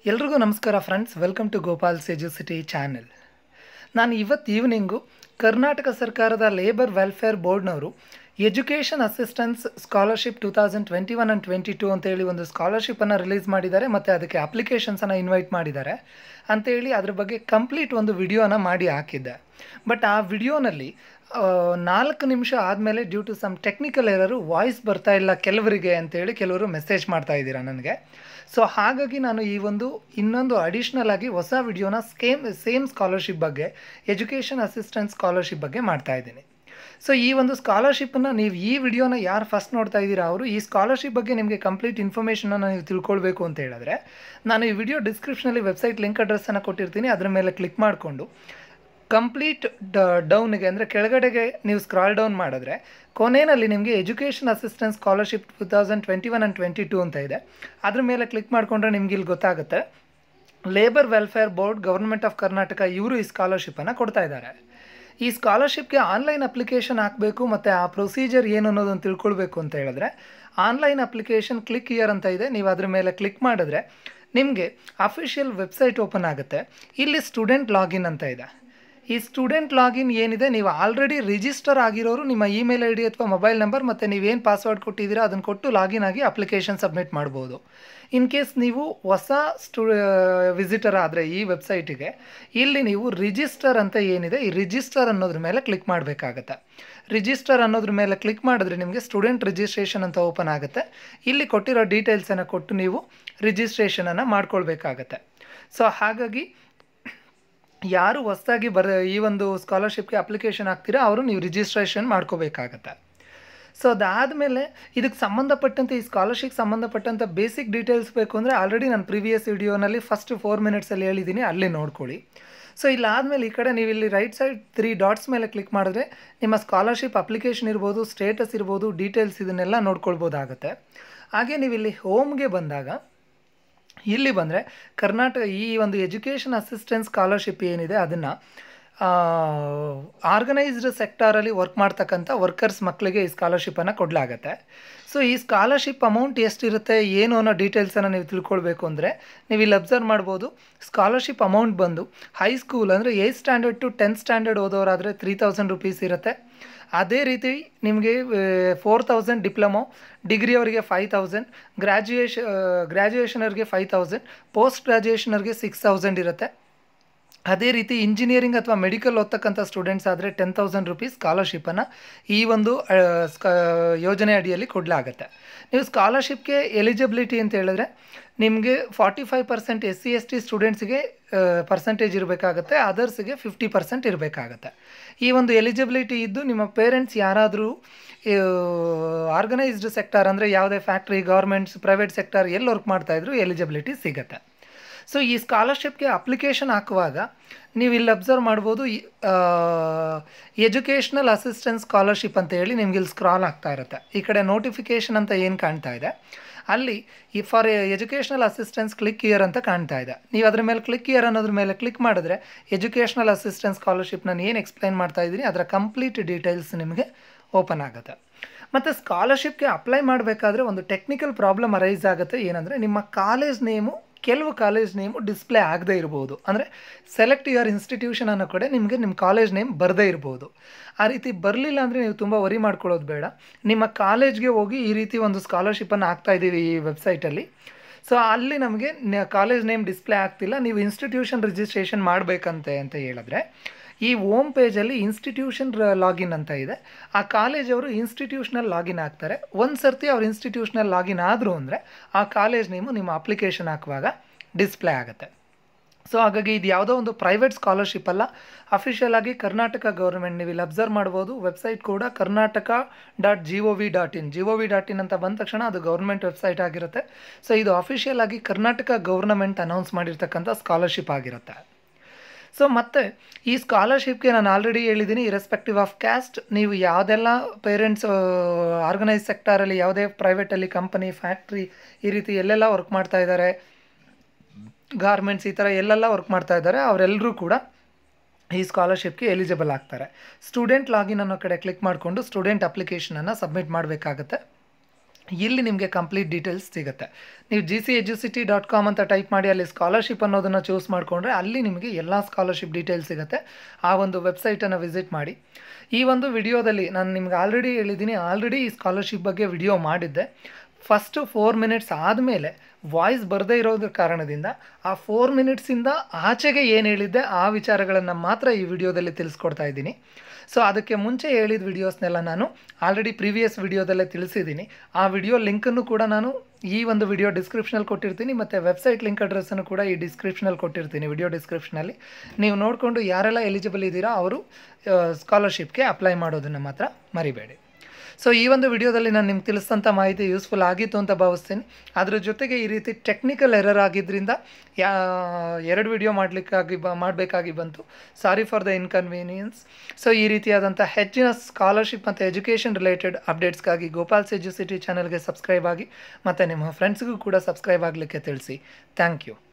ಎಲ್ರಿಗೂ ನಮಸ್ಕಾರ friends welcome to Gopal city channel ನಾನು ಇವತ್ತು ಈವ್ನಿಂಗು ಕರ್ನಾಟಕ ಸರ್ಕಾರದ ಲೇಬರ್ ವೆಲ್ಫೇರ್ ಬೋರ್ಡ್ನವರು education assistance scholarship two thousand twenty one and twenty two ಅಂತೇಳಿ ಒಂದು ಸ್ಕಾಲರ್ಶಿಪ್ಪನ್ನು ರಿಲೀಸ್ ಮಾಡಿದ್ದಾರೆ ಮತ್ತು ಅದಕ್ಕೆ ಅಪ್ಲಿಕೇಶನ್ಸನ್ನು ಇನ್ವೈಟ್ ಮಾಡಿದ್ದಾರೆ ಅಂತೇಳಿ ಅದ್ರ ಬಗ್ಗೆ ಕಂಪ್ಲೀಟ್ ಒಂದು ವಿಡಿಯೋನ ಮಾಡಿ ಹಾಕಿದ್ದೆ ಬಟ್ ಆ ವಿಡಿಯೋನಲ್ಲಿ ನಾಲ್ಕು ನಿಮಿಷ ಆದಮೇಲೆ due to some technical error voice ಬರ್ತಾ ಇಲ್ಲ ಕೆಲವರಿಗೆ ಅಂತೇಳಿ ಕೆಲವರು ಮೆಸೇಜ್ ಮಾಡ್ತಾ ಇದ್ದೀರಾ ನನಗೆ ಸೊ ಹಾಗಾಗಿ ನಾನು ಈ ಒಂದು ಇನ್ನೊಂದು ಅಡಿಷ್ನಲ್ ಆಗಿ ಹೊಸ ವಿಡಿಯೋನ ಸ್ಕೇಮ್ ಸೇಮ್ ಸ್ಕಾಲರ್ಶಿಪ್ ಬಗ್ಗೆ ಎಜುಕೇಷನ್ ಅಸಿಸ್ಟೆಂಟ್ ಸ್ಕಾಲರ್ಶಿಪ್ ಬಗ್ಗೆ ಮಾಡ್ತಾ ಇದ್ದೀನಿ ಸೊ ಈ ಒಂದು ಸ್ಕಾಲರ್ಶಿಪ್ಪನ್ನು ನೀವು ಈ ವಿಡಿಯೋನ ಯಾರು ಫಸ್ಟ್ ನೋಡ್ತಾ ಇದ್ದೀರಾ ಅವರು ಈ ಸ್ಕಾಲರ್ಶಿಪ್ ಬಗ್ಗೆ ನಿಮಗೆ ಕಂಪ್ಲೀಟ್ ಇನ್ಫಾರ್ಮೇಷನನ್ನು ನೀವು ತಿಳ್ಕೊಳ್ಬೇಕು ಅಂತ ಹೇಳಿದ್ರೆ ನಾನು ಈ ವಿಡಿಯೋ ಡಿಸ್ಕ್ರಿಪ್ಷನಲ್ಲಿ ವೆಬ್ಸೈಟ್ ಲಿಂಕ್ ಅಡ್ರೆಸ್ಸನ್ನು ಕೊಟ್ಟಿರ್ತೀನಿ ಅದರ ಮೇಲೆ ಕ್ಲಿಕ್ ಮಾಡಿಕೊಂಡು ಕಂಪ್ಲೀಟ್ ಡ ಡೌನ್ಗೆ ಅಂದರೆ ಕೆಳಗಡೆಗೆ ನೀವು ಸ್ಕ್ರಾಲ್ ಡೌನ್ ಮಾಡಿದ್ರೆ ಕೊನೆಯಲ್ಲಿ ನಿಮಗೆ education assistance scholarship two thousand twenty one and twenty two ಅಂತ ಇದೆ ಅದ್ರ ಮೇಲೆ ಕ್ಲಿಕ್ ಮಾಡಿಕೊಂಡ್ರೆ ನಿಮ್ಗೆ ಇಲ್ಲಿ ಗೊತ್ತಾಗುತ್ತೆ labour welfare board government of Karnataka ಇವರು ಈ ಸ್ಕಾಲರ್ಶಿಪ್ಪನ್ನು ಕೊಡ್ತಾ ಇದ್ದಾರೆ ಈ ಸ್ಕಾಲರ್ಶಿಪ್ಗೆ ಆನ್ಲೈನ್ ಅಪ್ಲಿಕೇಶನ್ ಹಾಕಬೇಕು ಮತ್ತು ಆ ಪ್ರೊಸೀಜರ್ ಏನು ಅನ್ನೋದನ್ನು ತಿಳ್ಕೊಳ್ಬೇಕು ಅಂತ ಹೇಳಿದ್ರೆ ಆನ್ಲೈನ್ ಅಪ್ಲಿಕೇಶನ್ ಕ್ಲಿಕ್ ಇಯರ್ ಅಂತ ಇದೆ ನೀವು ಅದ್ರ ಮೇಲೆ ಕ್ಲಿಕ್ ಮಾಡಿದ್ರೆ ನಿಮಗೆ ಅಫಿಷಿಯಲ್ ವೆಬ್ಸೈಟ್ ಓಪನ್ ಆಗುತ್ತೆ ಇಲ್ಲಿ ಸ್ಟೂಡೆಂಟ್ ಲಾಗಿನ್ ಅಂತ ಇದೆ ಈ ಸ್ಟೂಡೆಂಟ್ ಲಾಗಿನ್ ಏನಿದೆ ನೀವು ಆಲ್ರೆಡಿ ರಿಜಿಸ್ಟರ್ ಆಗಿರೋರು ನಿಮ್ಮ ಇಮೇಲ್ ಐ ಡಿ ಅಥವಾ ಮೊಬೈಲ್ ನಂಬರ್ ಮತ್ತು ನೀವೇನು ಪಾಸ್ವರ್ಡ್ ಕೊಟ್ಟಿದ್ದೀರಾ ಅದನ್ನು ಕೊಟ್ಟು ಲಾಗಿನ್ ಆಗಿ ಅಪ್ಲಿಕೇಶನ್ ಸಬ್ಮಿಟ್ ಮಾಡ್ಬೋದು ಇನ್ ಕೇಸ್ ನೀವು ಹೊಸ ಸ್ಟೂ ವಿಸಿಟರ್ ಆದರೆ ಈ ವೆಬ್ಸೈಟಿಗೆ ಇಲ್ಲಿ ನೀವು ರಿಜಿಸ್ಟರ್ ಅಂತ ಏನಿದೆ ಈ ರಿಜಿಸ್ಟರ್ ಅನ್ನೋದ್ರ ಮೇಲೆ ಕ್ಲಿಕ್ ಮಾಡಬೇಕಾಗತ್ತೆ ರಿಜಿಸ್ಟರ್ ಅನ್ನೋದ್ರ ಮೇಲೆ ಕ್ಲಿಕ್ ಮಾಡಿದ್ರೆ ನಿಮಗೆ ಸ್ಟೂಡೆಂಟ್ ರಿಜಿಸ್ಟ್ರೇಷನ್ ಅಂತ ಓಪನ್ ಆಗುತ್ತೆ ಇಲ್ಲಿ ಕೊಟ್ಟಿರೋ ಡೀಟೇಲ್ಸನ್ನು ಕೊಟ್ಟು ನೀವು ರಿಜಿಸ್ಟ್ರೇಷನನ್ನು ಮಾಡ್ಕೊಳ್ಬೇಕಾಗತ್ತೆ ಸೊ ಹಾಗಾಗಿ ಯಾರು ಹೊಸದಾಗಿ ಬರ ಈ ಒಂದು ಸ್ಕಾಲರ್ಶಿಪ್ಗೆ ಅಪ್ಲಿಕೇಶನ್ ಹಾಕ್ತೀರಾ ಅವರು ನೀವು ರಿಜಿಸ್ಟ್ರೇಷನ್ ಮಾಡ್ಕೋಬೇಕಾಗತ್ತೆ ಸೊ ಅದಾದಮೇಲೆ ಇದಕ್ಕೆ ಸಂಬಂಧಪಟ್ಟಂತೆ ಈ ಸ್ಕಾಲರ್ಶಿಪ್ ಸಂಬಂಧಪಟ್ಟಂಥ ಬೇಸಿಕ್ ಡೀಟೇಲ್ಸ್ ಬೇಕು ಅಂದರೆ ಆಲ್ರೆಡಿ ನಾನು ಪ್ರೀವಿಯಸ್ ವಿಡಿಯೋನಲ್ಲಿ ಫಸ್ಟ್ ಫೋರ್ ಮಿನಿಟ್ಸಲ್ಲಿ ಹೇಳಿದ್ದೀನಿ ಅಲ್ಲಿ ನೋಡ್ಕೊಳ್ಳಿ ಸೊ ಇಲ್ಲಾದಮೇಲೆ ಈ ಕಡೆ ನೀವು ಇಲ್ಲಿ ರೈಟ್ ಸೈಡ್ ತ್ರೀ ಡಾಟ್ಸ್ ಮೇಲೆ ಕ್ಲಿಕ್ ಮಾಡಿದ್ರೆ ನಿಮ್ಮ ಸ್ಕಾಲರ್ಶಿಪ್ ಅಪ್ಲಿಕೇಶನ್ ಇರ್ಬೋದು ಸ್ಟೇಟಸ್ ಇರ್ಬೋದು ಡೀಟೇಲ್ಸ್ ಇದನ್ನೆಲ್ಲ ನೋಡ್ಕೊಳ್ಬೋದಾಗತ್ತೆ ಹಾಗೆ ನೀವು ಇಲ್ಲಿ ಹೋಮ್ಗೆ ಬಂದಾಗ ಇಲ್ಲಿ ಬಂದರೆ ಕರ್ನಾಟಕ ಈ ಒಂದು ಎಜುಕೇಷನ್ ಅಸಿಸ್ಟೆನ್ಸ್ ಸ್ಕಾಲರ್ಶಿಪ್ ಏನಿದೆ ಅದನ್ನು ಆರ್ಗನೈಸ್ಡ್ ಸೆಕ್ಟಾರಲ್ಲಿ ವರ್ಕ್ ಮಾಡ್ತಕ್ಕಂಥ ವರ್ಕರ್ಸ್ ಮಕ್ಕಳಿಗೆ ಈ ಸ್ಕಾಲರ್ಶಿಪ್ಪನ್ನು ಕೊಡಲಾಗತ್ತೆ ಸೊ ಈ ಸ್ಕಾಲರ್ಶಿಪ್ ಅಮೌಂಟ್ ಎಷ್ಟಿರುತ್ತೆ ಏನು ಅನ್ನೋ ಡೀಟೇಲ್ಸನ್ನು ನೀವು ತಿಳ್ಕೊಳ್ಬೇಕು ಅಂದರೆ ನೀವು ಇಲ್ಲಿ ಅಬ್ಸರ್ವ್ ಮಾಡ್ಬೋದು ಸ್ಕಾಲರ್ಶಿಪ್ ಅಮೌಂಟ್ ಬಂದು ಹೈಸ್ಕೂಲ್ ಅಂದರೆ eighth standard to tenth standard ಓದೋರಾದರೆ ತ್ರೀ ತೌಸಂಡ್ ರುಪೀಸ್ ಇರುತ್ತೆ ಅದೇ ರೀತಿ ನಿಮಗೆ ಫೋರ್ ತೌಸಂಡ್ ಡಿಪ್ಲೊಮೊ ಡಿಗ್ರಿಯವರಿಗೆ ಫೈವ್ ತೌಸಂಡ್ ಗ್ರ್ಯಾಜುಯೇಷ ಗ್ರ್ಯಾಜುಯೇಷನವ್ರಿಗೆ ಫೈವ್ ತೌಸಂಡ್ ಪೋಸ್ಟ್ ಗ್ರ್ಯಾಜುಯೇಷನವ್ರಿಗೆ ಸಿಕ್ಸ್ ತೌಸಂಡ್ ಇರುತ್ತೆ ಅದೇ ರೀತಿ ಇಂಜಿನಿಯರಿಂಗ್ ಅಥವಾ ಮೆಡಿಕಲ್ ಓದ್ತಕ್ಕಂಥ ಸ್ಟೂಡೆಂಟ್ಸ್ ಆದರೆ ಟೆನ್ ತೌಸಂಡ್ ರುಪೀಸ್ ಸ್ಕಾಲರ್ಶಿಪ್ಪನ್ನು ಈ ಒಂದು ಸ್ಕ ಯೋಜನೆ ಅಡಿಯಲ್ಲಿ ಕೊಡಲಾಗತ್ತೆ ನೀವು ಸ್ಕಾಲರ್ಶಿಪ್ಗೆ ಎಲಿಜಿಬಿಲಿಟಿ ಅಂತ ಹೇಳಿದ್ರೆ ನಿಮಗೆ forty five percent S C S T ಸ್ಟೂಡೆಂಟ್ಸಿಗೆ ಪರ್ಸೆಂಟೇಜ್ ಇರಬೇಕಾಗತ್ತೆ ಅದರ್ಸಿಗೆ ಫಿಫ್ಟಿ ಪರ್ಸೆಂಟ್ ಇರಬೇಕಾಗತ್ತೆ ಈ ಒಂದು ಎಲಿಜಿಬಿಲಿಟಿ ಇದ್ದು ನಿಮ್ಮ ಪೇರೆಂಟ್ಸ್ ಯಾರಾದರೂ ಆರ್ಗನೈಸ್ಡ್ ಸೆಕ್ಟಾರ್ ಅಂದರೆ ಯಾವುದೇ ಫ್ಯಾಕ್ಟ್ರಿ ಗೌರ್ಮೆಂಟ್ಸ್ ಪ್ರೈವೇಟ್ ಸೆಕ್ಟಾರ್ ಎಲ್ಲಿ ವರ್ಕ್ ಮಾಡ್ತಾಯಿದ್ರು ಎಲಿಜಿಬಿಲಿಟಿ ಸಿಗುತ್ತೆ ಸೊ ಈ ಸ್ಕಾಲರ್ಶಿಪ್ಗೆ ಅಪ್ಲಿಕೇಶನ್ ಹಾಕುವಾಗ ನೀವು ಇಲ್ಲಿ ಅಬ್ಸರ್ವ್ ಮಾಡ್ಬೋದು ಎಜುಕೇಷ್ನಲ್ ಅಸಿಸ್ಟೆನ್ಸ್ ಸ್ಕಾಲರ್ಶಿಪ್ ಅಂತ ಹೇಳಿ ನಿಮ್ಗೆ ಇಲ್ಲಿ ಸ್ಕ್ರಾಲ್ ಆಗ್ತಾ ಇರುತ್ತೆ ಈ ಕಡೆ ನೋಟಿಫಿಕೇಷನ್ ಅಂತ ಏನು ಕಾಣ್ತಾ ಇದೆ ಅಲ್ಲಿ ಈ for educational assistance click year ಅಂತ ಕಾಣ್ತಾ ಇದೆ ನೀವು ಅದ್ರ ಮೇಲೆ ಕ್ಲಿಕ್ ಇಯರ್ ಅನ್ನೋದ್ರ ಮೇಲೆ ಕ್ಲಿಕ್ ಮಾಡಿದ್ರೆ ಎಜುಕೇಷನಲ್ ಅಸಿಸ್ಟೆನ್ಸ್ ಸ್ಕಾಲರ್ಶಿಪ್ ನಾನು ಏನು ಎಕ್ಸ್ಪ್ಲೈನ್ ಮಾಡ್ತಾ ಇದ್ದೀನಿ ಅದರ ಕಂಪ್ಲೀಟ್ ಡೀಟೇಲ್ಸ್ ನಿಮಗೆ ಓಪನ್ ಆಗುತ್ತೆ ಮತ್ತು ಸ್ಕಾಲರ್ಶಿಪ್ಗೆ ಅಪ್ಲೈ ಮಾಡಬೇಕಾದ್ರೆ ಒಂದು ಟೆಕ್ನಿಕಲ್ ಪ್ರಾಬ್ಲಮ್ ಅರೈಸ್ ಆಗುತ್ತೆ ಏನಂದರೆ ನಿಮ್ಮ ಕಾಲೇಜ್ ನೇಮು ಕೆಲವು ಕಾಲೇಜ್ ನೇಮು ಡಿಸ್ಪ್ಲೇ ಆಗದೇ ಇರ್ಬೋದು ಅಂದರೆ ಸೆಲೆಕ್ಟ್ ಯುವರ್ ಇನ್ಸ್ಟಿಟ್ಯೂಷನ್ ಅನ್ನೋ ಕಡೆ ನಿಮಗೆ ನಿಮ್ಮ ಕಾಲೇಜ್ ನೇಮ್ ಬರದೇ ಇರ್ಬೋದು ಆ ರೀತಿ ಬರಲಿಲ್ಲ ಅಂದರೆ ನೀವು ತುಂಬ ವರಿ ಮಾಡ್ಕೊಳ್ಳೋದು ಬೇಡ ನಿಮ್ಮ ಕಾಲೇಜ್ಗೆ ಹೋಗಿ ಈ ರೀತಿ ಒಂದು ಸ್ಕಾಲರ್ಶಿಪ್ಪನ್ನು ಹಾಕ್ತಾ ಇದ್ದೀವಿ ಈ ವೆಬ್ಸೈಟಲ್ಲಿ ಸೊ ಅಲ್ಲಿ ನಮಗೆ ಕಾಲೇಜ್ ನೇಮ್ ಡಿಸ್ಪ್ಲೇ ಆಗ್ತಿಲ್ಲ ನೀವು ಇನ್ಸ್ಟಿಟ್ಯೂಷನ್ ರಿಜಿಸ್ಟ್ರೇಷನ್ ಮಾಡಬೇಕಂತೆ ಅಂತ ಹೇಳಿದ್ರೆ ಈ ಓಮ್ ಪೇಜಲ್ಲಿ ಇನ್ಸ್ಟಿಟ್ಯೂಷನ್ ಲಾಗಿನ್ ಅಂತ ಇದೆ ಆ ಕಾಲೇಜವರು ಇನ್ಸ್ಟಿಟ್ಯೂಷನಲ್ ಲಾಗಿನ್ ಆಗ್ತಾರೆ ಒಂದು ಸರ್ತಿ ಅವ್ರು ಇನ್ಸ್ಟಿಟ್ಯೂಷನಲ್ ಲಾಗಿನ್ ಆದರು ಅಂದರೆ ಆ ಕಾಲೇಜ್ ನೇಮು ನಿಮ್ಮ ಅಪ್ಲಿಕೇಶನ್ ಹಾಕುವಾಗ ಡಿಸ್ಪ್ಲೇ ಆಗುತ್ತೆ ಸೊ ಹಾಗಾಗಿ ಇದು ಯಾವುದೋ ಒಂದು ಪ್ರೈವೇಟ್ ಸ್ಕಾಲರ್ಶಿಪ್ ಅಲ್ಲ ಅಫಿಷಿಯಲ್ ಆಗಿ ಕರ್ನಾಟಕ ಗೌರ್ಮೆಂಟ್ ನೀವು ಇಲ್ಲಿ ಅಬ್ಸರ್ವ್ ಮಾಡ್ಬೋದು ವೆಬ್ಸೈಟ್ ಕೂಡ Karnataka dot G O V dot in G O V dot in ಅಂತ ಬಂದ ತಕ್ಷಣ ಅದು ಗೌರ್ಮೆಂಟ್ ವೆಬ್ಸೈಟ್ ಆಗಿರುತ್ತೆ ಸೊ ಇದು ಅಫಿಷಿಯಲ್ ಆಗಿ ಕರ್ನಾಟಕ ಗೌರ್ನಮೆಂಟ್ ಅನೌನ್ಸ್ ಮಾಡಿರ್ತಕ್ಕಂಥ ಸ್ಕಾಲರ್ಶಿಪ್ ಆಗಿರುತ್ತೆ ಸೊ ಮತ್ತು ಈ ಸ್ಕಾಲರ್ಶಿಪ್ಗೆ ನಾನು ಆಲ್ರೆಡಿ ಹೇಳಿದ್ದೀನಿ ಇರೆಸ್ಪೆಕ್ಟಿವ್ ಆಫ್ ಕ್ಯಾಸ್ಟ್ ನೀವು ಯಾವುದೆಲ್ಲ ಪೇರೆಂಟ್ಸ್ ಆರ್ಗನೈಸ್ ಸೆಕ್ಟಾರಲ್ಲಿ ಯಾವುದೇ ಪ್ರೈವೇಟಲ್ಲಿ ಕಂಪನಿ ಫ್ಯಾಕ್ಟ್ರಿ ಈ ರೀತಿ ಎಲ್ಲೆಲ್ಲ ವರ್ಕ್ ಮಾಡ್ತಾ ಇದ್ದಾರೆ ಗಾರ್ಮೆಂಟ್ಸ್ ಈ ಥರ ಎಲ್ಲೆಲ್ಲ ವರ್ಕ್ ಮಾಡ್ತಾ ಇದ್ದಾರೆ ಅವರೆಲ್ಲರೂ ಕೂಡ ಈ ಸ್ಕಾಲರ್ಶಿಪ್ಗೆ ಎಲಿಜಿಬಲ್ ಆಗ್ತಾರೆ ಸ್ಟೂಡೆಂಟ್ ಲಾಗಿನ್ ಅನ್ನೋ ಕಡೆ ಕ್ಲಿಕ್ ಮಾಡಿಕೊಂಡು ಸ್ಟೂಡೆಂಟ್ ಅಪ್ಲಿಕೇಶನನ್ನು ಸಬ್ಮಿಟ್ ಮಾಡಬೇಕಾಗತ್ತೆ ಇಲ್ಲಿ ನಿಮಗೆ ಕಂಪ್ಲೀಟ್ ಡೀಟೇಲ್ಸ್ ಸಿಗುತ್ತೆ ನೀವು G C educity dot com ಅಂತ ಟೈಪ್ ಮಾಡಿ ಅಲ್ಲಿ ಸ್ಕಾಲರ್ಶಿಪ್ ಅನ್ನೋದನ್ನು ಚೂಸ್ ಮಾಡಿಕೊಂಡ್ರೆ ಅಲ್ಲಿ ನಿಮಗೆ ಎಲ್ಲ ಸ್ಕಾಲರ್ಶಿಪ್ ಡೀಟೇಲ್ಸ್ ಸಿಗುತ್ತೆ ಆ ಒಂದು ವೆಬ್ಸೈಟನ್ನು ವಿಸಿಟ್ ಮಾಡಿ ಈ ಒಂದು ವಿಡಿಯೋದಲ್ಲಿ ನಾನು ನಿಮ್ಗೆ ಆಲ್ರೆಡಿ ಹೇಳಿದ್ದೀನಿ ಆಲ್ರೆಡಿ ಈ ಸ್ಕಾಲರ್ಶಿಪ್ ಬಗ್ಗೆ ವಿಡಿಯೋ ಮಾಡಿದ್ದೆ ಫಸ್ಟು ಫೋರ್ ಮಿನಿಟ್ಸ್ ಆದಮೇಲೆ ವಾಯ್ಸ್ ಬರದೇ ಇರೋದ್ರ ಕಾರಣದಿಂದ ಆ ಫೋರ್ ಮಿನಿಟ್ಸಿಂದ ಆಚೆಗೆ ಏನು ಹೇಳಿದ್ದೆ ಆ ವಿಚಾರಗಳನ್ನು ಮಾತ್ರ ಈ ವಿಡಿಯೋದಲ್ಲಿ ತಿಳಿಸ್ಕೊಡ್ತಾ ಇದ್ದೀನಿ ಸೊ ಅದಕ್ಕೆ ಮುಂಚೆ ಹೇಳಿದ ವಿಡಿಯೋಸ್ನೆಲ್ಲ ನಾನು ಆಲ್ರೆಡಿ ಪ್ರೀವಿಯಸ್ ವಿಡಿಯೋದಲ್ಲೇ ತಿಳಿಸಿದ್ದೀನಿ ಆ ವಿಡಿಯೋ ಲಿಂಕನ್ನು ಕೂಡ ನಾನು ಈ ಒಂದು ವಿಡಿಯೋ ಡಿಸ್ಕ್ರಿಪ್ಷನಲ್ಲಿ ಕೊಟ್ಟಿರ್ತೀನಿ ಮತ್ತು ವೆಬ್ಸೈಟ್ ಲಿಂಕ್ ಅಡ್ರೆಸ್ಸನ್ನು ಕೂಡ ಈ ಡಿಸ್ಕ್ರಿಪ್ಷನಲ್ಲಿ ಕೊಟ್ಟಿರ್ತೀನಿ ವಿಡಿಯೋ ಡಿಸ್ಕ್ರಿಪ್ಷನಲ್ಲಿ ನೀವು ನೋಡಿಕೊಂಡು ಯಾರೆಲ್ಲ ಎಲಿಜಿಬಲ್ ಇದ್ದೀರಾ ಅವರು ಸ್ಕಾಲರ್ಶಿಪ್ಗೆ ಅಪ್ಲೈ ಮಾಡೋದನ್ನು ಮಾತ್ರ ಮರಿಬೇಡಿ ಸೊ ಈ ಒಂದು ವಿಡಿಯೋದಲ್ಲಿ ನಾನು ನಿಮ್ಗೆ ತಿಳಿಸಿದಂಥ ಮಾಹಿತಿ ಯೂಸ್ಫುಲ್ ಆಗಿತ್ತು ಅಂತ ಭಾವಿಸ್ತೀನಿ ಅದ್ರ ಜೊತೆಗೆ ಈ ರೀತಿ ಟೆಕ್ನಿಕಲ್ ಎರರ್ ಆಗಿದ್ದರಿಂದ ಯಾ ಎರಡು ವಿಡಿಯೋ ಮಾಡಲಿಕ್ಕಾಗಿ ಬ ಮಾಡಬೇಕಾಗಿ ಬಂತು sorry for the inconvenience so ಈ ರೀತಿಯಾದಂಥ ಹೆಚ್ಚಿನ ಸ್ಕಾಲರ್ಶಿಪ್ ಮತ್ತು ಎಜುಕೇಷನ್ ರಿಲೇಟೆಡ್ ಅಪ್ಡೇಟ್ಸ್ಗಾಗಿ ಗೋಪಾಲ್ಸ್ ಎಜುಸಿಟಿ ಚಾನಲ್ಗೆ ಸಬ್ಸ್ಕ್ರೈಬ್ ಆಗಿ ಮತ್ತು ನಿಮ್ಮ ಫ್ರೆಂಡ್ಸ್ಗೂ ಕೂಡ ಸಬ್ಸ್ಕ್ರೈಬ್ ಆಗಲಿಕ್ಕೆ ತಿಳಿಸಿ ಥ್ಯಾಂಕ್ ಯು